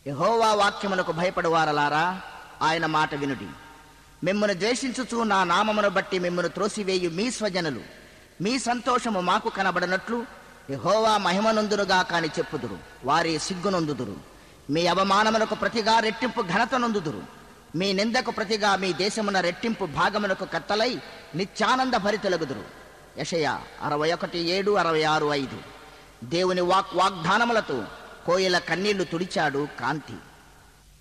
యెహోవా వాక్యమునకు భయపడువారలారా ఆయన మాట వినుడి మిమ్మను ద్వేషించుచు నా నామమును బట్టి మిమ్మను త్రోసివేయు మీ స్వజనులు మీ సంతోషము మాకు కనబడనట్లు యెహోవా మహిమనందునుగా కాని చెప్పుదురు వారి సిగ్గునొందుదురు మీ అవమానమునకు ప్రతిగా రెట్టింపు ఘనత నొందుదురు మీ నిందకు ప్రతిగా మీ దేశమున రెట్టింపు భాగమునకు కత్తలై నిత్యానంద భరితెలగుదురు యషయ అరవై ఒకటి ఏడు అరవై ఆరు ఐదు దేవుని వాక్ వాగ్దానములతో కోయిల కన్నీళ్లు తుడిచాడు కాంతి